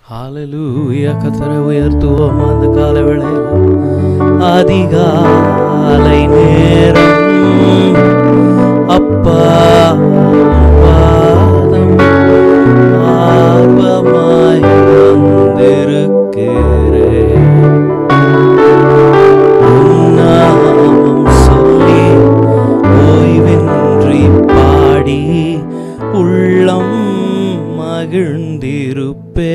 ஹalleluya கத்தரை உயர்த்துவோம் அந்த கால வேளையில் அதிகாலை நேரம் அப்பா பாதம் ஆர்வமாய் வந்திருக்கிறேன் உன்னாமம் சொல்லி ஓய்வின்றி பாடி உள்ளம் மகிழ்ந்திருப்பே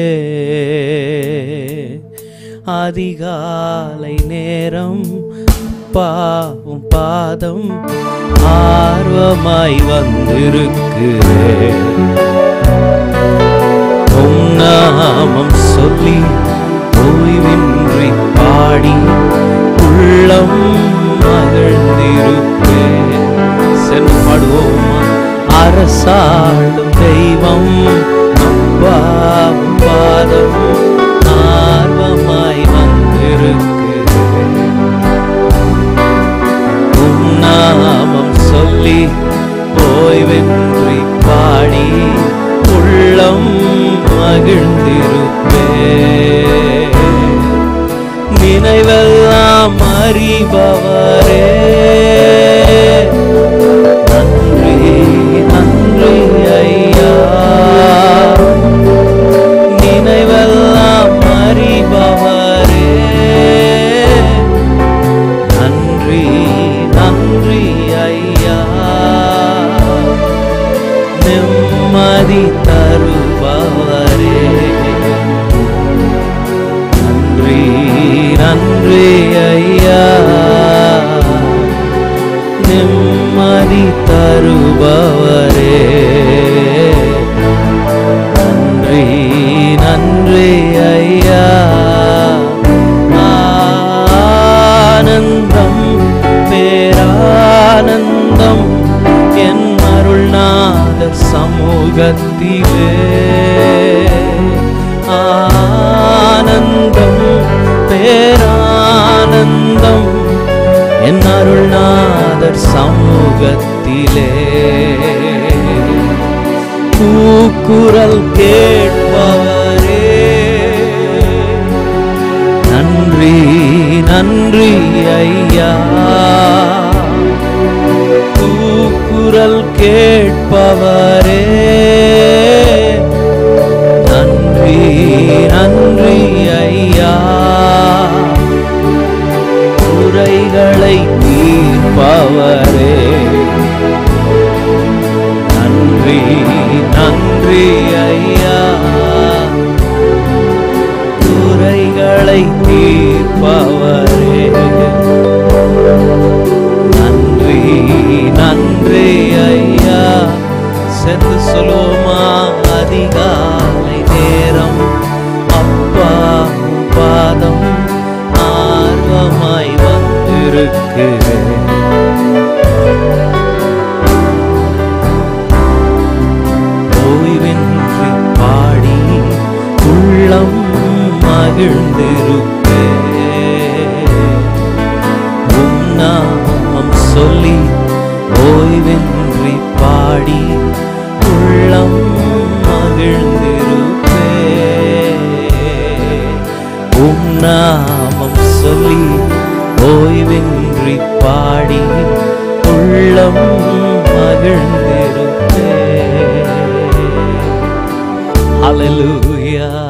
அதிகாலை நேரம் பாவும் பாதம் ஆர்வமாய் வந்திருக்கிறேன் உம் நாமம் சொல்லி ஓய்வின்றி பாடி உள்ளம் மகிழ்ந்திருப்பேன் சென்று பாடுவோமா அரசாளும் தெய்வம் அப்பாவும் பாதம் ஆர்வமாய் வந்திருக்கிறேன் உம் நாமம் சொல்லி ஓய்வின்றி பாடி உள்ளம் மகிழ்ந்திருப்பே நினைவெல்லாம் அறிபவரே நன்றி நன்றி ஐயா நினைவெல்லாம் அறிபவரே நன்றி நன்றி ஐயா நிம்மதி தருபவரே நன்றி நன்றி ஐயா நிம்மதி தருபவரே நன்றி நன்றி ஐயா ஆனந்தம் பேரானந்தம் என் அருள்நாதர் சமூகத்திலே ஆனந்தம் பேரானந்தம் என் அருள்நாதர் சமூகத்திலே கூக்குரல் கேட்பவரே நன்றி நன்றி ஐயா கூக்குரல் கேட்பவரே நன்றி நன்றி ஐயா குறைகளை தீர்ப்பவரே நன்றி நன்றி ஐயா குறைகளை தீர்ப்பவரே நன்றி நன்றி ஐயா சென்று சொல்லுவோமா அதிகாலை நேரம் அப்பா உம் பாதம் ஆர்வமாய் வந்திருக்கிறேன் ஓய்வின்றி பாடி உள்ளம் மகிழ்ந்திருப்பே உம் நாமம் சொல்லி ஓய்வின்றி பாடி உள்ளம் மகிழ்ந்திருப்பே உம் நாமம் சொல்லி ஓய்வின்றி பாடி உள்ளம் மகிழ்ந்திருப்பே Hallelujah.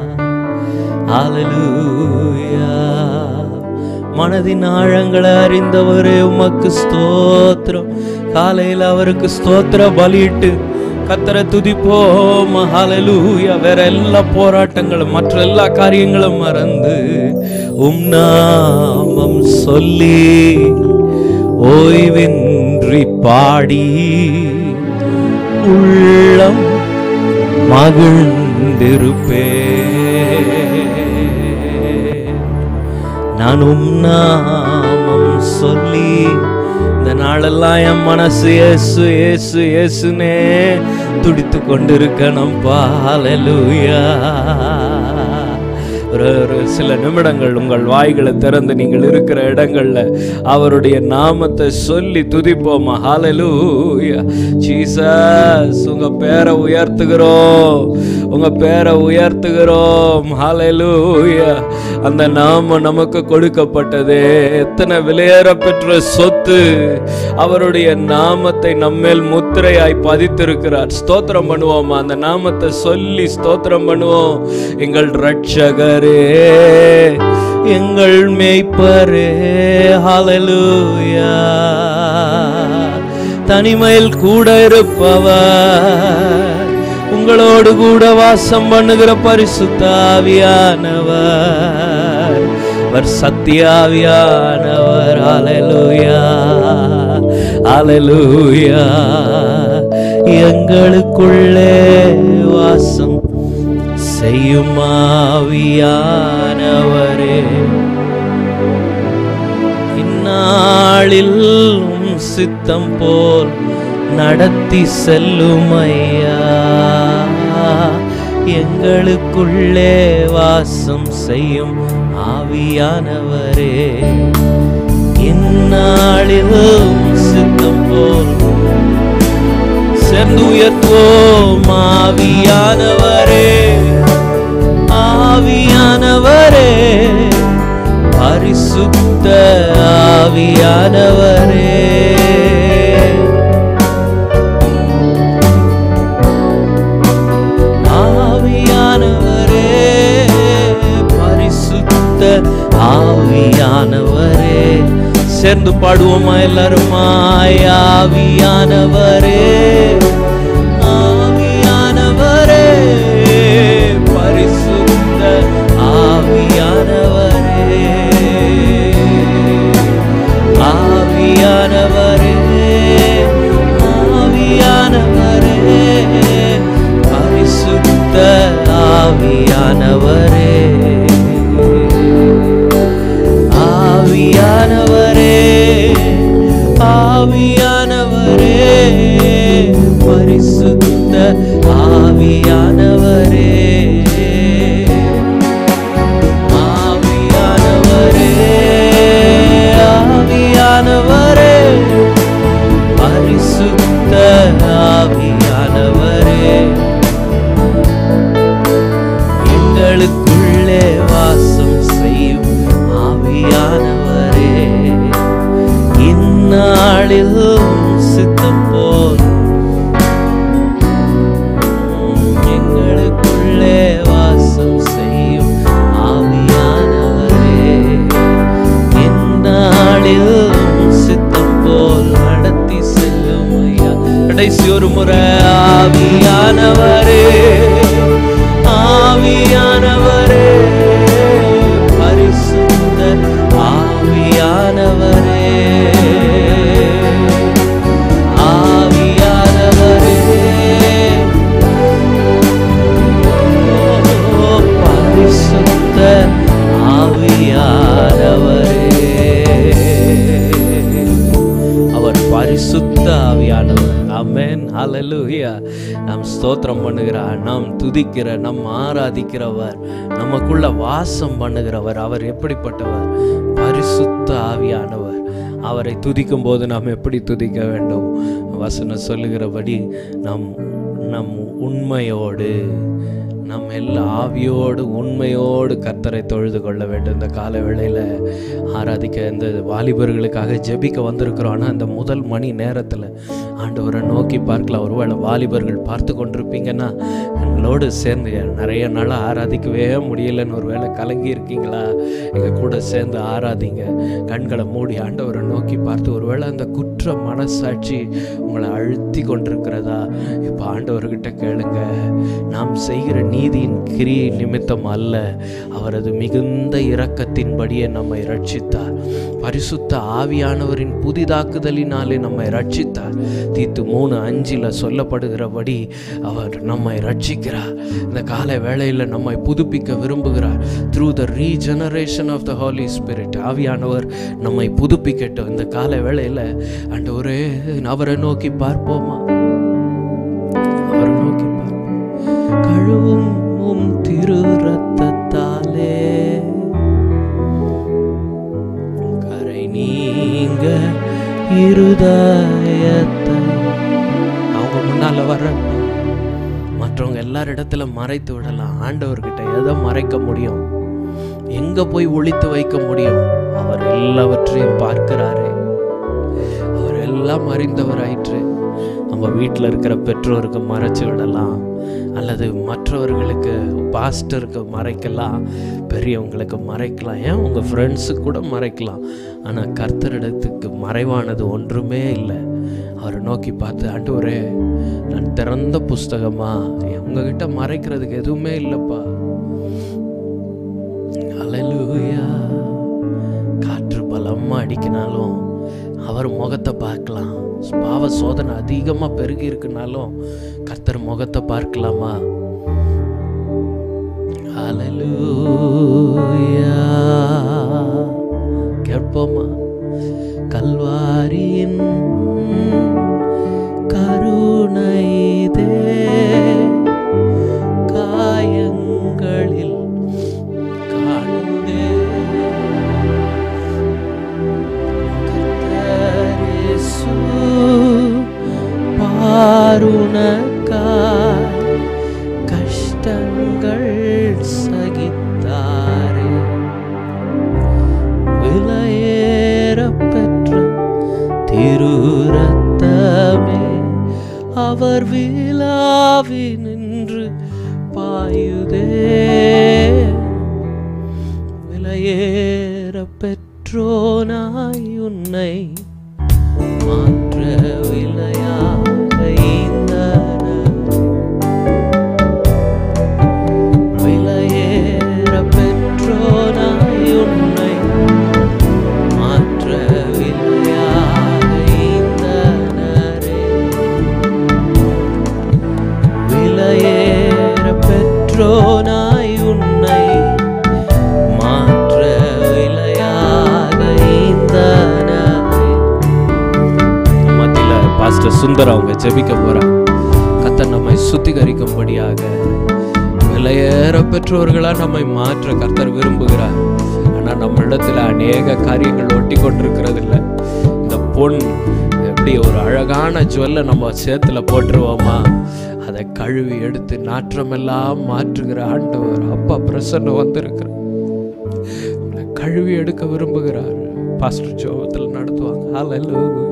Hallelujah. மனதின் ஆழங்களை அறிந்தவரே உமக்கு ஸ்தோத்திரம் காலையில் அவருக்கு ஸ்தோத்திர பலியிட்டு கத்தரை துதிப்போம் ஹalleluya வேற எல்லா போராட்டங்களும் மற்ற எல்லா காரியங்களும் மறந்து உம் நாமம் சொல்லி ஓய்வின்றி பாடி உள்ளம் மகிழ்ந்திருப்பே நான் உம் நாமம் சொல்லி இந்த நாளெல்லாம் என் மனசு ஏசு ஏசு ஏசுனே துடித்து கொண்டிருக்கணும் பாலலுயா ஒரு ஒரு சில நிமிடங்கள் உங்கள் வாய்களை திறந்து நீங்கள் இருக்கிற இடங்கள்ல அவருடைய நாமத்தை சொல்லி துதிப்போமா ஹalleluya ஜீசஸ் உங்க பேரை உயர்த்துகிறோம் உங்க பேரை உயர்த்துகிறோம் ஹalleluya அந்த நாமம் நமக்கு கொடுக்கப்பட்டது எத்தனை விலையேற பெற்ற சொத்து அவருடைய நாமத்தை நம்மேல் முத்திரையாய் பதித்திருக்கிறார் ஸ்தோத்திரம் பண்ணுவோமா அந்த நாமத்தை சொல்லி ஸ்தோத்திரம் பண்ணுவோம் எங்கள் ரட்சகரே எங்கள் மேய்ப்பரே ஹalleluya தனிமையில் கூட இருப்பவர் உங்களோடு கூட வாசம் பண்ணுகிற பரிசுத்தாவியானவர் அவர் சத்தியாவியானவர் அலலுயா அலலுயா எங்களுக்குள்ளே வாசம் செய்யும் ஆவியானவரே இந்நாளில் உம் சித்தம் போல் நடத்தி செல்லும் ஐயா எங்களுக்குள்ளே வாசம் செய்யும் ஆவியானவரே இந்நாளில் உம் சித்தம் போல் சேர்ந்து உயர்த்துவோம் ஆவியானவரே ஆவியானவரே பரிசுத்த ஆவியானவரே ஆவியானவரே பரிசுத்த ஆவியானவரே சேர்ந்து பாடுவோமா எல்லாருமாய் ஆவியானவரே ஆவியானவரே பரிசுத்த ஆவியானவரே ஆவியானவரே ஆவியானவரே பரிசுத்த ஆவியானவரே ஆவியானவரே ஆவியானவரே பரிசுத்த ஆவியானவரே ஆவியானவரே ஆவியானவரே பரிசுத்த ஆவியானவரே எங்களுக்குள்ளே வாசம் செய்யும் ஆவியானவரே இந்நாளில் உம் சித்தம் போல் எங்களுக்குள்ளே வாசம் செய்யும் ஆவியானவரே இந்நாளில் உம் சித்தம் போல் நடத்தி செல்லும் ஐயா கடைசி ஒரு முறை ஆவியானவரே ஆவியானவரே பரிசுத்த ஆவியானவரே ஆவியானவரே ஓ, பரிசுத்த ஆவியானவரே அவர் பரிசுத்த ஆவியானவர் ஆமென் ஹalleluya நாம் ஸ்தோத்திரம் பண்ணுகிறார் நாம் துதிக்கிற நாம் ஆராதிக்கிறவர் நமக்குள்ள வாசம் பண்ணுகிறவர் அவர் எப்படிப்பட்டவர் பரிசுத்த ஆவியானவர் அவரை துதிக்கும் போது நாம் எப்படி துதிக்க வேண்டும் வசனம் சொல்லுகிறபடி நம் நம் உண்மையோடு நம் எல்லா ஆவியோடு உண்மையோடு கர்த்தரை தொழுது கொள்ள வேண்டும் இந்த கால வேளையில் ஆராதிக்க இந்த வாலிபர்களுக்காக ஜெபிக்க வந்திருக்கிறோம் ஆனால் அந்த முதல் மணி நேரத்தில் ஆண்டவரை நோக்கி பார்க்கலாம் ஒருவேளை வாலிபர்கள் பார்த்து கொண்டிருப்பீங்கன்னா எங்களோடு சேர்ந்து நிறைய நாளாக ஆராதிக்கவே முடியலன்னு ஒரு வேளை கலங்கி இருக்கீங்களா எங்கள் கூட சேர்ந்து ஆராதிங்க கண்களை மூடி ஆண்டவரை நோக்கி பார்த்து ஒருவேளை அந்த குற்ற மனசாட்சி உங்களை அழுத்தி கொண்டிருக்கிறதா இப்போ ஆண்டவர்கிட்ட கேளுங்க நாம் செய்கிற நீதியின் கிரியை நிமித்தம் அல்ல அவரது மிகுந்த இரக்கத்தின்படியே நம்மை ரட்சித்தார் பரிசுத்த ஆவியானவரின் புதிதாக்குதலினாலே நம்மை ரட்சித்தார் தீத்து மூணு அஞ்சில் சொல்லப்படுகிறபடி அவர் நம்மை ரட்சிக்கிறார் இந்த கால வேளையில் நம்மை புதுப்பிக்க விரும்புகிறார் through the regeneration of the holy spirit ஆவியானவர் நம்மை புதுப்பிக்கட்டும் இந்த கால வேளையில் ஆண்டவரே அவரை நோக்கி பார்ப்போமா அவரை நோக்கி பார்ப்போம் கழுவும் உம் திரு ரத்தத்தாலே இருதயத்தை அவங்க முன்னால வர்றப்ப மற்றவங்க எல்லாரிடத்துல மறைத்து விடலாம் ஆண்டவர்கிட்ட எதை மறைக்க முடியும் எங்க போய் ஒளித்து வைக்க முடியும் அவர் எல்லாவற்றையும் பார்க்கிறாரு அவர் எல்லாம் அறிந்தவராயிற்று நம்ம வீட்டில் இருக்கிற பெற்றோருக்கு மறைச்சு விடலாம் அல்லது மற்றவர்களுக்கு பாஸ்டருக்கு மறைக்கலாம் பெரியவங்களுக்கு மறைக்கலாம் ஏன் உங்கள் ஃப்ரெண்ட்ஸுக்கு கூட மறைக்கலாம் ஆனால் கர்த்தரிடத்துக்கு மறைவானது ஒன்றுமே இல்லை அவரை நோக்கி பார்த்து ஆண்டவரே நான் திறந்த புஸ்தகமா உங்ககிட்ட மறைக்கிறதுக்கு எதுவுமே இல்லைப்பா அல்லேலூயா காற்று பலமா அடிக்கினாலும் அவர் முகத்தை பார்க்கலாம் பாவ சோதனை அதிகமா பெருகி இருக்குனாலும் கர்த்தர் முகத்தை பார்க்கலாமா அல்லேலூயா கேட்போமா கல்வாரியின் கருணைதே காயங்களில் காணுதே கர்த்தரேசு பாருணக்காய் கஷ்டங்கள் சகித்தாரே விலையேற பெற்ற திரு ரத்தமே அவர் விழாவி நின்று பாயுதே விலையேற பெற்றோனாய் உன்னை மாற்ற விலையாக விலையேற பெற்றோனாய் உன்னை மாற்ற விலையாக ஈந்தனரே விலையேற பெற்றோனாய் உன்னை மாற்ற விலையாக ஈந்தனரே மத்தியில் பாஸ்டர் சுந்தர் அவங்க ஜெபிக்க போறாங்க கர்த்தர் நம்மை சுத்திகரிக்கும்படியாக விலையேற பெற்றோர்களா நம்மை மாற்ற கர்த்தர் விரும்புகிறார் ஆனா நம்மளிடத்துல அநேக காரியங்கள் ஒட்டி கொண்டிருக்கிறது இல்ல இந்த பொன் எப்படி ஒரு அழகான ஜுவல்லை நம்ம சேத்துல போட்டுருவோமா அதை கழுவி எடுத்து நாற்றமெல்லாம் மாற்றுகிற ஆண்டவர் அப்பா பிரசன்னம் வந்திருக்கிறார் நம்மளை கழுவி எடுக்க விரும்புகிறார் பாஸ்டர் ஜோபத்தில் நடத்துவாங்க ஹalleluya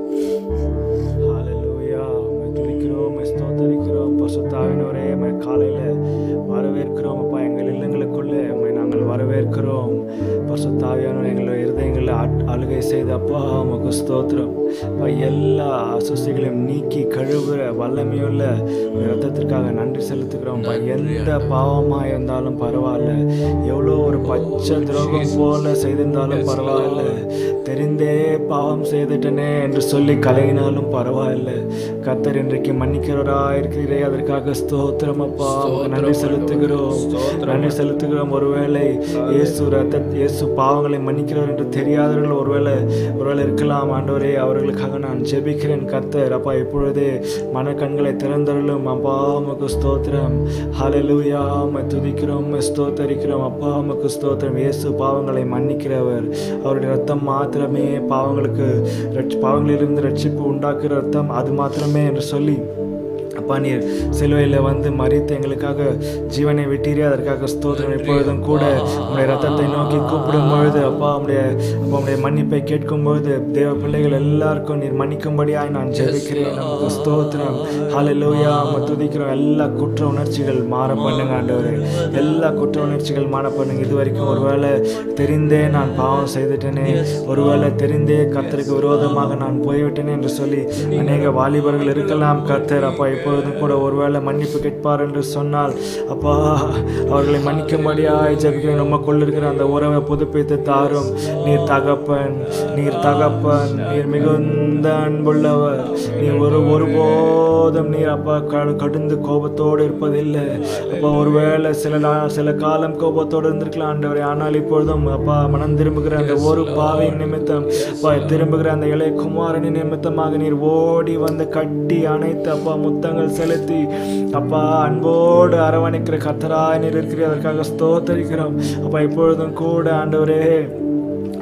ஹalleluya உம்மை துதிக்கிறோம் உம்மை ஸ்தோத்தரிக்கிறோம் பசுத்தாவினவரே உம்மை காலையில் வரவேற்கிறோம் அப்பா எங்கள் இல்லங்களுக்குள்ளே உம்மை நாங்கள் வரவேற்கிறோம் பசுத்தாவியானவர் எங்கள் இருதயங்களில் ஆட்- ஆளுகை செய்த அப்பா உமக்கு ஸ்தோத்திரம் அப்பா எல்லா அசுசிகளையும் நீக்கி கழுவுற வல்லமையுள்ள உம்முடைய ரத்தத்திற்காக நன்றி செலுத்துகிறோம் அப்பா எந்த பாவமாக இருந்தாலும் பரவாயில்ல எவ்வளோ ஒரு பச்சை துரோகம் போல செய்திருந்தாலும் பரவாயில்ல தெரிந்தே பாவம் செய்துட்டனே என்று சொல்லி கலகினாலும் பரவாயில்ல கர்த்தர் இன்றைக்கு மன்னிக்கிறவரா இருக்கிறீரே அதற்காக ஸ்தோத்திரம் அப்பா உமக்கு நன்றி செலுத்துகிறோம் நன்றி செலுத்துகிறோம் ஒருவேளை இயேசு ரத்த இயேசு பாவங்களை மன்னிக்கிறவர் என்று தெரியாதவர்கள் ஒருவேளை ஒருவேளை இருக்கலாம் ஆண்டவரே அவர்களுக்காக நான் ஜெபிக்கிறேன் கர்த்தர் அப்பா இப்பொழுதே மனக்கண்களை திறந்தருளும் அப்பா உமக்கு ஸ்தோத்திரம் ஹalleluya உம்மை துதிக்கிறோம் உம்மை ஸ்தோத்தரிக்கிறோம் அப்பா உமக்கு ஸ்தோத்திரம் இயேசு பாவங்களை மன்னிக்கிறவர் அவருடைய ரத்தம் மாத்திரமே பாவங்களுக்கு ரட்சி- பாவங்களிலிருந்து ரட்சிப்பு உண்டாக்குற ரத்தம் அது மாத்திரமே என்று சொல்லி அப்பா நீர் சிலுவையில் வந்து மறித்து எங்களுக்காக ஜீவனை விட்டீரே அதற்காக ஸ்தோத்திரம் இப்பொழுதும் கூட உங்களுடைய ரத்தத்தை நோக்கி கூப்பிடும் பொழுது அப்பா உடைய அப்பா உடைய மன்னிப்பை கேட்கும் பொழுது தேவ பிள்ளைகள் எல்லாருக்கும் நீர் மன்னிக்கும்படியாய் நான் ஜெபிக்கிறேன் நமக்கு ஸ்தோத்திரம் ஹalleluya நம்ம துதிக்கிறோம் எல்லா குற்ற உணர்ச்சிகள் மாற பண்ணுங்க ஆண்டவரே எல்லா குற்ற உணர்ச்சிகள் மாற பண்ணுங்க இது வரைக்கும் ஒருவேளை தெரிந்தே நான் பாவம் செய்துட்டேனே ஒருவேளை தெரிந்தே கர்த்தருக்கு விரோதமாக நான் போய்விட்டேனே என்று சொல்லி அநேக வாலிபர்கள் இருக்கலாம் கர்த்தர் அப்பா இப்பொழுதும் கூட ஒருவேளை மன்னிப்பு கேட்பார் என்று சொன்னால் அப்பா அவர்களை மன்னிக்கும்படியாய் ஜெபிக்கிறேன் உமக்குள் இருக்கிற அந்த உறவை புதுப்பித்து தாரும் நீர் தகப்பன் நீர் தகப்பன் நீர் மிகுந்த அன்புள்ளவர் நீர் ஒரு ஒருபோதும் நீர் அப்பா க- கடுந்து கோபத்தோடு இருப்பதில்லை அப்பா ஒருவேளை சில நா- சில காலம் கோபத்தோடு இருந்திருக்கலாம் ஆண்டவரே ஆனால் இப்பொழுதும் அப்பா மனம் திரும்புகிற அந்த ஒரு பாவியின் நிமித்தம் அப்பா திரும்புகிற அந்த இளைய குமாரனின் நிமித்தமாக நீர் ஓடி வந்து கட்டி அணைத்து அப்பா முத்தங்கள் செலுத்தி அப்பா அன்போடு அரவணைக்கிற கத்தராய் நீர் இருக்கிற அதற்காக ஸ்தோத்தரிக்கிறோம் அப்பா இப்பொழுதும் கூட ஆண்டவரே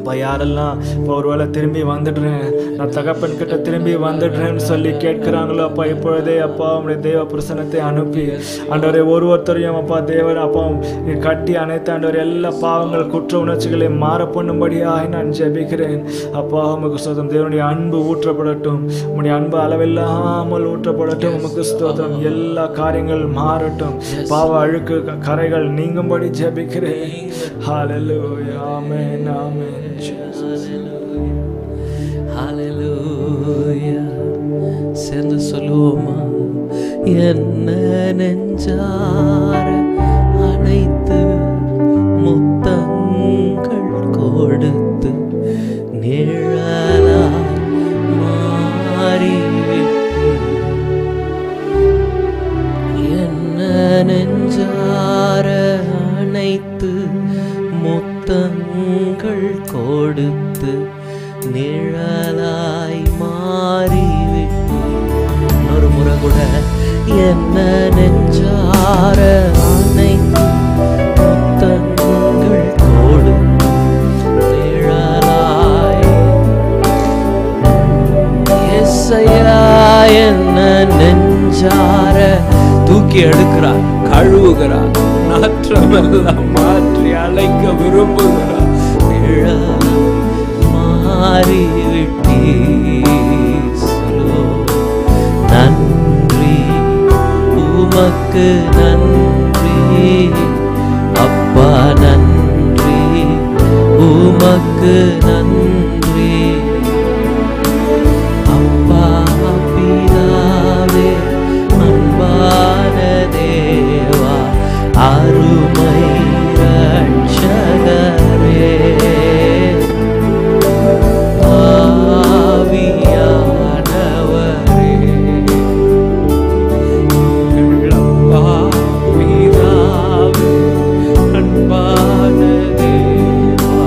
அப்பா யாரெல்லாம் இப்போ ஒருவேளை திரும்பி வந்துடுறேன் நான் தகப்பன் கிட்ட திரும்பி வந்துடுறேன்னு சொல்லி கேட்கிறாங்களோ அப்பா இப்பொழுதே அப்பா உங்களுடைய தேவ பிரசனத்தை அனுப்பி ஆண்டவரை ஒரு ஒருத்தரையும் அப்பா தேவன் அப்பா நீ கட்டி அனைத்து ஆண்டவர் எல்லா பாவங்கள் குற்ற உணர்ச்சிகளை மாற பண்ணும்படியாக நான் ஜெபிக்கிறேன் அப்பா உமக்கு ஸ்தோத்திரம் தேவனுடைய அன்பு ஊற்றப்படட்டும் உம்முடைய அன்பு அளவில்லாமல் ஊற்றப்படட்டும் உமக்கு ஸ்தோத்திரம் எல்லா காரியங்கள் மாறட்டும் பாவ அழுக்கு க- கரைகள் நீங்கும்படி ஜெபிக்கிறேன் ஹalleluya ஆமென் ஆமென் Jesus. ஹalleluya சேர்ந்து சொல்லுவோமா என்ன நெஞ்சார அனைத்து முத்தங்கள் கொடுத்து நிழலா மாறிவிட்டு என்ன நெஞ்சார அனைத்து முத்தங்கள் கொடுத்து நிழலாய் மாறிவிட்டு இன்னொரு முறை கூட என்ன நெஞ்சார அனைத்து முத்தங்கள் கொடுத்து நிழலாய் ஏசையா என்ன நெஞ்சார தூக்கி எடுக்கிறார் கழுவுகிறார் நாற்றமெல்லாம் மாற்றி அழைக்க விரும்புகிறார் நிழலாய் மாறிவிட்டீ நன்றி உமக்கு நன்றி அப்பா நன்றி உமக்கு நன்றி அப்பா பிதாவே அன்பான தேவா அருமை ரட்சகரே ஆவியானவரே அப்பா பிதாவே அன்பான தேவா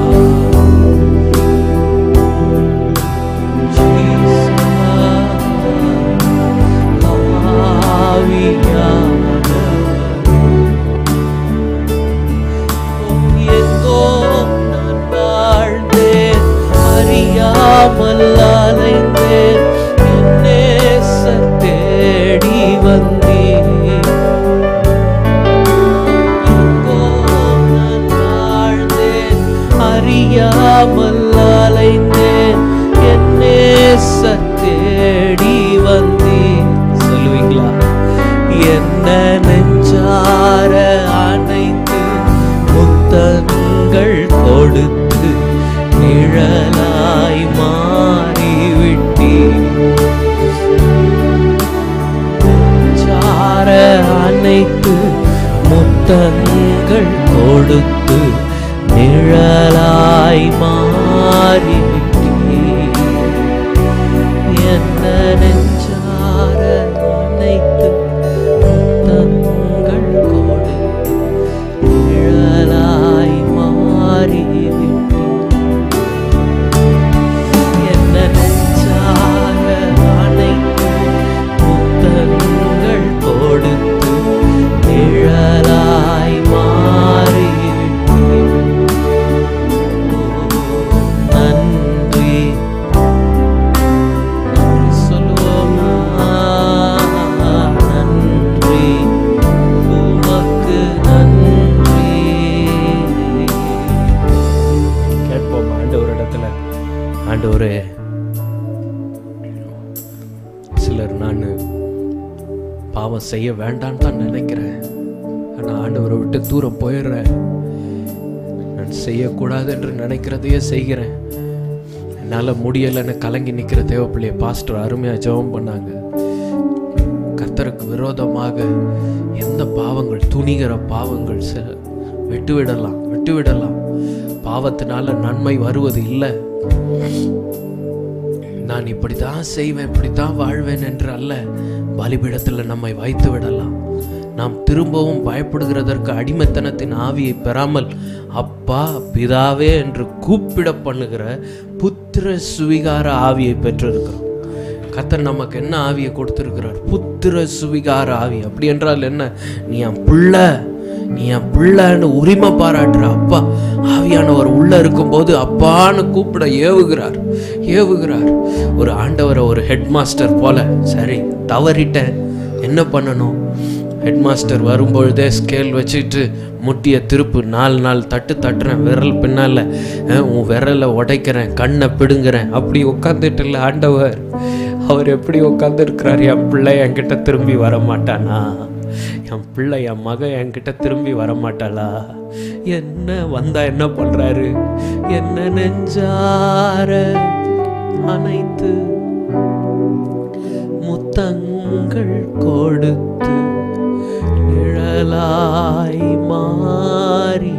அறியாமல் அலைந்தேன் நேச தேடி வந்தேன் எங்கோ நான் வாழ்ந்தேன், அறியாமல் அலைந்தேன் என் நேச தேடி வந்தேன் சொல்லுவீங்களா என்ன நெஞ்சார அனைத்து முத்தங்கள் கொடுத்து நிழலாய் மாறிவிட்டேன் சார அனைத்து முத்தங்கள் கொடுத்து நிழலாய் மாறிவிட்டே என்ன நெஞ்சார அனைத்து முத்தங்கள் கொடுத்து நிழலாய் மாறிவிட்டே என்ன நெஞ்சார அனைத்து முத்தங்கள் கொடுத்து நிழலாய் மாறிவிட்டே நன்றி நன்றி சொல்லுவோமா நன்றி உமக்கு நன்றி கேட்போம் ஆண்டவரிடத்துல ஆண்டவரே சிலர் நான் பாவம் செய்ய வேண்டான்னு தான் நினைக்கிறேன் ஆனால் ஆண்டவரை விட்டு தூரம் போயிடுறேன் நான் செய்யக்கூடாது என்று நினைக்கிறதையே செய்கிறேன் என்னால் முடியலைன்னு கலங்கி நிற்கிற தேவப்பிள்ளைய பாஸ்டர் அருமையாக ஜெபம் பண்ணாங்க கர்த்தருக்கு விரோதமாக எந்த பாவங்கள் துணிகிற பாவங்கள் செ- விட்டுவிடலாம் விட்டுவிடலாம் பாவத்தினால நன்மை வருவது இல்லை நான் இப்படித்தான் செய்வேன் இப்படித்தான் வாழ்வேன் என்று அல்ல பலிபீடத்தில் நம்மை வைத்து விடலாம் நாம் திரும்பவும் பயப்படுகிறதற்கு அடிமைத்தனத்தின் ஆவியை பெறாமல் அப்பா பிதாவே என்று கூப்பிட பண்ணுகிற புத்திர சுவிகார ஆவியை பெற்றிருக்கிறோம் கர்த்தர் நமக்கு என்ன ஆவியை கொடுத்திருக்கிறார் புத்திர சுவிகார ஆவி அப்படி என்றால் என்ன நீ என் பிள்ளை நீ என் பிள்ளைன்னு உரிமை பாராட்டுற அப்பா ஆவி ஆவியானவர் உள்ள இருக்கும்போது அப்பான்னு கூப்பிட ஏவுகிறார் ஏவுகிறார் ஒரு ஆண்டவரை ஒரு ஹெட் மாஸ்டர் போல சரி தவறிட்டேன் என்ன பண்ணணும் ஹெட் மாஸ்டர் வரும்பொழுதே ஸ்கேல் வச்சுட்டு முட்டியை திருப்பு நாலு நாள் தட்டு தட்டுறேன் விரல் பின்னால் உன் விரலை உடைக்கிறேன் கண்ணை பிடுங்குறேன் அப்படி உட்காந்துட்டுல ஆண்டவர் அவர் எப்படி உட்காந்துருக்கிறார் என் பிள்ளை என்கிட்ட திரும்பி வர மாட்டானா என் பிள்ளை என் மகன் என்கிட்ட திரும்பி வர மாட்டாளா என்ன வந்தா என்ன பண்றாரு என்ன நெஞ்சார அனைத்து முத்தங்கள் கொடுத்து நிழலாய் மாறி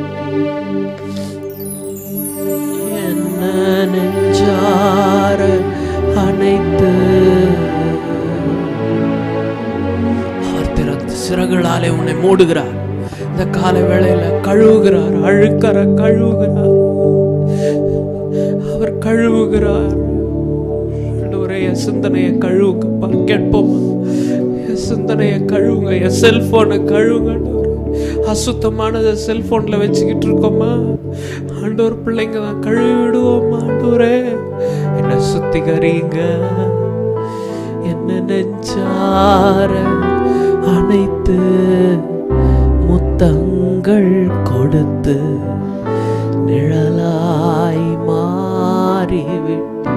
என்ன நெஞ்சார அனைத்து அவர் திறந்த சிறகுகளாலே உன்னை மூடுகிறார் இந்த கால வேளையில கழுவுகிறார் அழுக்கற கழுவுகிறார் அவர் கழுவுகிறார் ஆண்டவரே என் சிந்தனையை கழுவுங்கப்பா கேட்போமா என் சிந்தனையை கழுவுங்க என் செல்போனை கழுவுங்க ஆண்டவரே. அசுத்தமானதை செல்போன்ல வச்சுக்கிட்டு இருக்கோமா ஆண்டவர் பிள்ளைங்க தான் கழுவி விடுவோமா ஆண்டவரே என்ன சுத்திகரிங்க என்ன நெஞ்சார அனைத்து முத்தங்கள் கொடுத்து நிழலாய் மாறிவிட்டு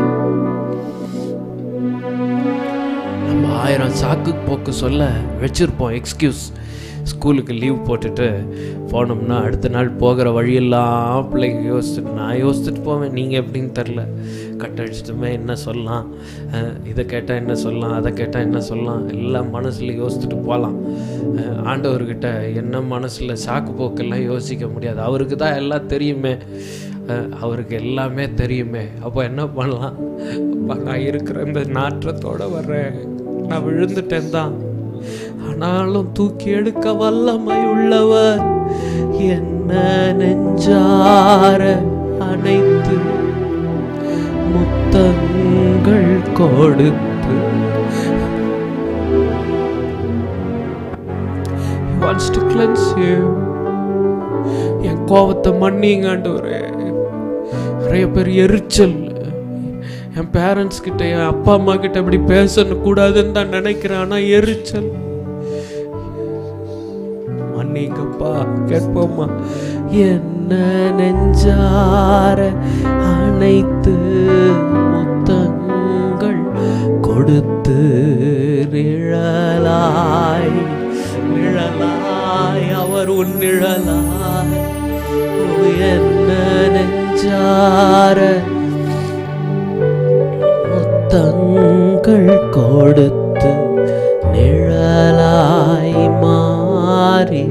நம்ம ஆயிரம் சாக்கு போக்கு சொல்ல வச்சிருப்போம் எக்ஸ்கியூஸ் ஸ்கூலுக்கு லீவ் போட்டுட்டு போனோம்னா அடுத்த நாள் போகிற வழியெல்லாம் பிள்ளைங்க யோசிச்சுட்டு நான் யோசிச்சுட்டு போவேன் நீங்கள் எப்படின்னு தெரில கட் அடிச்சிட்டுமே என்ன சொல்லலாம் அஹ் இதை கேட்டால் என்ன சொல்லலாம் அதை கேட்டால் என்ன சொல்லலாம் எல்லாம் மனசில் யோசிச்சுட்டு போகலாம் அஹ் ஆண்டவர்கிட்ட என்ன மனசில் சாக்கு போக்கெல்லாம் யோசிக்க முடியாது அவருக்கு தான் எல்லாம் தெரியுமே அஹ் அவருக்கு எல்லாமே தெரியுமே அப்போ என்ன பண்ணலாம் அப்பா நான் இருக்கிற இந்த நாற்றத்தோட வர்றேன் நான் விழுந்துட்டேன் தான் ஆனாலும் தூக்கி எடுக்க வல்லமை உள்ளவர் என்ன நெஞ்சார அனைத்து முத்தங்கள் கொடுத்து He wants to cleanse you என் கோபத்தை மன்னிங்க ஆண்டவரே நிறைய பேர் எரிச்சல் என் பேரண்ட்ஸ் கிட்ட என் அப்பா அம்மா கிட்ட இப்படி பேசணும் கூடாதுன்னு தான் நினைக்கிறேன் ஆனா எரிச்சல் மன்னிங்கப்பா கேட்போமா என்ன நெஞ்சார அனைத்து முத்தங்கள் கொடுத்து நிழலாய் நிழலாய் அவர் உன் நிழலாய் ஓ, என்ன நெஞ்சார முத்தங்கள் கொடுத்து நிழலாய் மாறி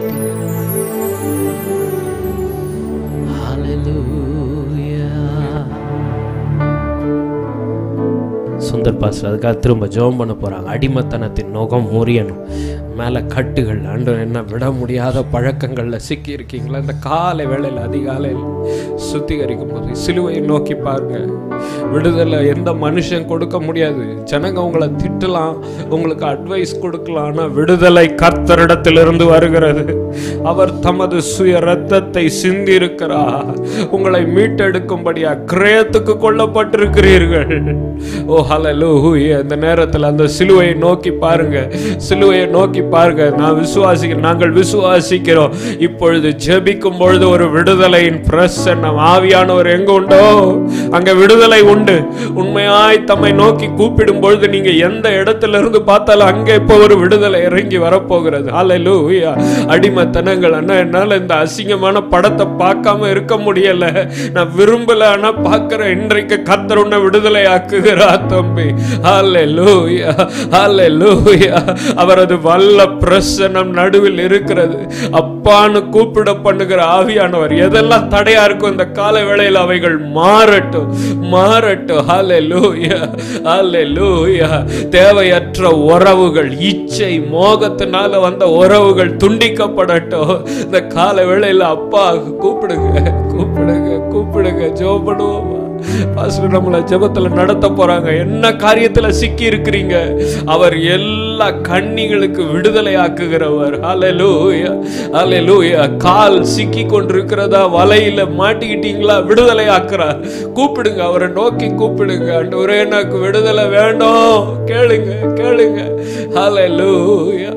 சுந்தர் பாஸ்டர் அதுக்காக திரும்ப ஜெபம் பண்ண போறாங்க அடிமத்தனத்தின் நோகம் முறியணும் மேலே கட்டுகள் ஆண்டவர் என்ன விட முடியாத பழக்கங்களில் சிக்கி இருக்கீங்களா இந்த காலை வேளையில் அதிகாலையில் சுத்திகரிக்கும் போது சிலுவையை நோக்கி பாருங்க விடுதலை எந்த மனுஷன் கொடுக்க முடியாது ஜனங்க உங்களை திட்டலாம் உங்களுக்கு அட்வைஸ் கொடுக்கலாம் ஆனால் விடுதலை கர்த்தரிடத்திலிருந்து வருகிறது அவர் தமது சுய ரத்தத்தை சிந்தி இருக்கிறார் உங்களை மீட்டெடுக்கும்படியா கிரயத்துக்கு கொல்லப்பட்டிருக்கிறீர்கள் ஓ ஹalleluya இந்த நேரத்தில் அந்த சிலுவையை நோக்கி பாருங்க சிலுவையை நோக்கி பாருங்க நான் விசுவாசிக்கிறேன் நாங்கள் விசுவாசிக்கிறோம் இப்பொழுது ஜெபிக்கும் பொழுது ஒரு விடுதலையின் பிரசன்னம் ஆவியானவர் எங்க உண்டோ அங்க விடுதலை உண்டு உண்மையாய் தம்மை நோக்கி கூப்பிடும் பொழுது நீங்க எந்த இடத்துல இருந்து பார்த்தாலும் அங்க இப்போ ஒரு விடுதலை இறங்கி வரப்போகிறது ஹalleluya அடிமைத்தனங்கள் அண்ணா என்னால இந்த அசிங்கமான படத்தை பார்க்காம இருக்க முடியல நான் விரும்பல ஆனா பார்க்கிறேன் இன்றைக்கு கர்த்தர் உன்னை விடுதலை ஆக்குகிறா தம்பி ஹalleluya ஹalleluya அவரது வல்ல பிரசனம் நடுவில் இருக்கிறது அப்பான்னு கூப்பிட பண்ணுகிற ஆவியானவர் எதெல்லாம் தடையா இருக்கும் இந்த கால வேளையில் அவைகள் மாறட்டும் மாறட்டும் ஹalleluya ஹalleluya தேவையற்ற உறவுகள் இச்சை மோகத்தினால வந்த உறவுகள் துண்டிக்கப்படட்டும் இந்த கால வேளையில் அப்பா கூப்பிடுங்க கூப்பிடுங்க கூப்பிடுங்க ஜோ பண்ணுவோமா பாஸ்டர் நம்மளை ஜெபத்துல நடத்த போறாங்க என்ன காரியத்துல சிக்கி இருக்கிறீங்க அவர் எல்லா கண்ணிகளுக்கு விடுதலை ஆக்குகிறவர் ஹalleluya ஹalleluya கால் சிக்கி கொண்டிருக்கிறதா வலையில மாட்டிக்கிட்டீங்களா விடுதலை ஆக்குறார் கூப்பிடுங்க அவரை நோக்கி கூப்பிடுங்க ஆண்டவரே எனக்கு விடுதலை வேணும் கேளுங்க கேளுங்க ஹalleluya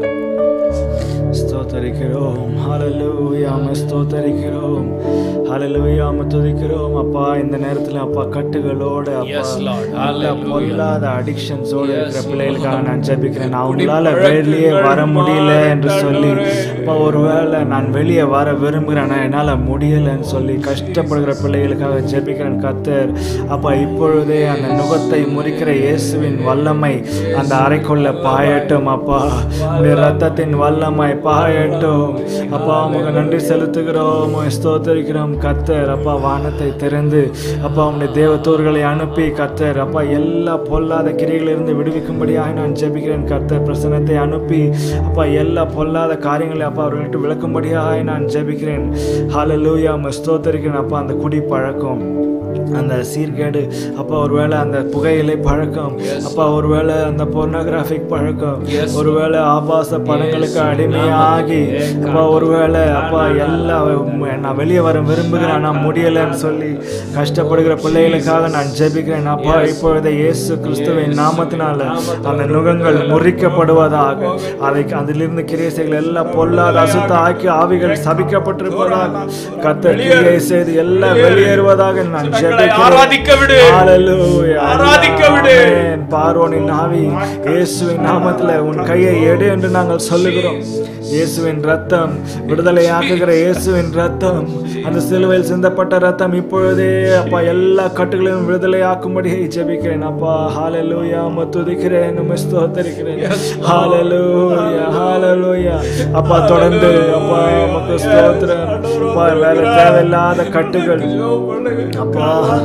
ஸ்தோத்தரிக்கிறோம் ஹalleluya ஆமென் ஸ்தோத்தரிக்கிறோம் ஹalleluya ஆமென் துதிக்கிறோம் அப்பா இந்த நேரத்துல அப்பா கட்டுகளோட அப்பா Yes, Lord. நல்ல Hallelujah. பொல்லாத அடிக்ஷன்ஸோட Yes, இருக்கிற Lord. பிள்ளைகளுக்காக நான் ஜெபிக்கிறேன் நான் உங்களால குடிப்பழக்கங்கள் வெளியே வர முடியல என்று சொல்லி ஆண்டவரே. அப்பா ஒருவேளை நான் வெளியே வர விரும்புகிறேன் ஆனா என்னால முடியலன்னு சொல்லி கஷ்டப்படுகிற பிள்ளைகளுக்காக ஜெபிக்கிறேன் கத்தர் அப்பா இப்பொழுதே அந்த நுகத்தை முறிக்கிற இயேசுவின் வல்லமை அந்த அறைக்குள்ள பாயட்டும் அப்பா உடைய ரத்தத்தின் வல்லமை பாயட்டும் அப்பா உமக்கு நன்றி செலுத்துகிறோம் உம்மை ஸ்தோத்தரிக்கிறோம் கத்தர் அப்பா வானத்தை திறந்து அப்பா உம்முடைய தேவத்தோர்களை அனுப்பி கத்தர் அப்பா எல்லா பொல்லாத கிரிகளிலிருந்து விடுவிக்கும்படியாக நான் ஜெபிக்கிறேன் கத்தர் பிரசனத்தை அனுப்பி அப்பா எல்லா பொல்லாத காரியங்களை அப்பா அவர்கள்ட்ட விளக்கும்படியாக நான் ஜெபிக்கிறேன் ஹalleluya உம்மை ஸ்தோத்தரிக்கிறேன் அப்பா அந்த குடி பழக்கம் அந்த சீர்கேடு அப்பா ஒருவேளை அந்த புகையிலை பழக்கம் அப்பா ஒருவேளை அந்த பொர்னோகிராஃபிக் பழக்கம் Yes. ஒருவேளை ஆபாச படங்களுக்கு அடிமையாகி அப்பா ஒருவேளை அப்பா எல்லா நான் வெளியே வர விரும்புகிறேன் நான் முடியலைன்னு சொல்லி கஷ்டப்படுகிற பிள்ளைகளுக்காக நான் ஜெபிக்கிறேன் அப்பா இப்பொழுது இயேசு கிறிஸ்துவின் நாமத்தினால அந்த நுகங்கள் முறிக்கப்படுவதாக அதை அதிலிருந்து கிரியைகள் எல்லாம் பொல்லாத அசுத்த ஆக்கி ஆவிகள் சபிக்கப்பட்டிருப்பதாக கத்தர் கிரியை செய்து எல்லாம் வெளியேறுவதாக நான் ஜெபிக்கிறேன் ஆராதிக்க விடு. Hallelujah. ஆராதிக்க விடு. Amen. பார்வோனின் ஆவி இயேசுவின் நாமத்துல உன் கையை எடு என்று நாங்கள் சொல்லுகிறோம் இயேசுவின் ரத்தம் விடுதலையாக்குகிற இயேசுவின் ரத்தம் அந்த சிலுவையில் சிந்தப்பட்ட ரத்தம் இப்பொழுதே அப்பா எல்லா கட்டுகளையும் விடுதலையாக்கும்படி ஜெபிக்கிறேன் அப்பா ஹalleluya உம்மை துதிக்கிறேன் உம்மை ஸ்தோத்தரிக்கிறேன் ஹalleluya ஹalleluya அப்பா தொடர்ந்து அப்பா உமக்கு ஸ்தோத்திரம் அப்பா வேற தேவையில்லாத கட்டுகள் அப்பா